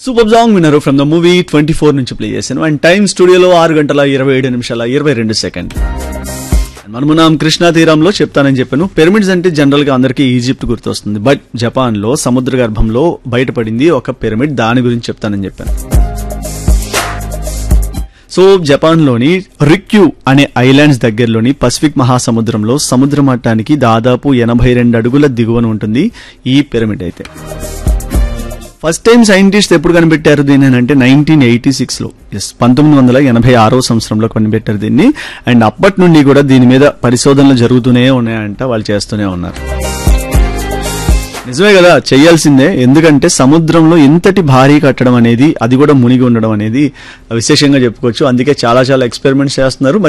super song విన్నారు from the movie twenty four నుంచి play చేశాను అండ్ టైమ్ స్టూడియోలో ఆరు గంటల ఇరవై ఏడు నిమిషాల ఇరవై రెండు సెకండ్ మనమున్నాం కృష్ణా తీరంలో చెప్తానని చెప్పాను పిరమిడ్స్ అంటే జనరల్ గా అందరికీ ఈజిప్ట్ గుర్తొస్తుంది బట్ జపాన్ లో సముద్ర గర్భంలో బయటపడింది ఒక పిరమిడ్ దాని గురించి చెప్తానని చెప్పాను సో జపాన్ లోని రిక్యూ అనే ఐలాండ్స్ దగ్గరలోని పసిఫిక్ మహాసముద్రంలో సముద్ర మట్టానికి దాదాపు ఎనభై రెండు అడుగుల దిగువన ఉంటుంది ఈ పిరమిడ్ అయితే ఫస్ట్ టైం సైంటిస్ట్ ఎప్పుడు కనిపెట్టారు దీన్ని అని అంటే నైన్టీన్ ఎయిటీ సిక్స్ లో ఎస్ పంతొమ్మిది వందల ఎనభై ఆరో సంవత్సరంలో కనిపెట్టారు దీన్ని అండ్ అప్పటి నుండి కూడా దీని మీద పరిశోధనలు జరుగుతూనే ఉన్నాయంట వాళ్ళు చేస్తూనే ఉన్నారు నిజమే కదా చేయాల్సిందే ఎందుకంటే సముద్రంలో ఇంతటి భారీ కట్టడం అనేది అది కూడా మునిగి ఉండడం అనేది విశేషంగా చెప్పుకోవచ్చు అందుకే చాలా చాలా ఎక్స్పెరిమెంట్స్ చేస్తున్నారు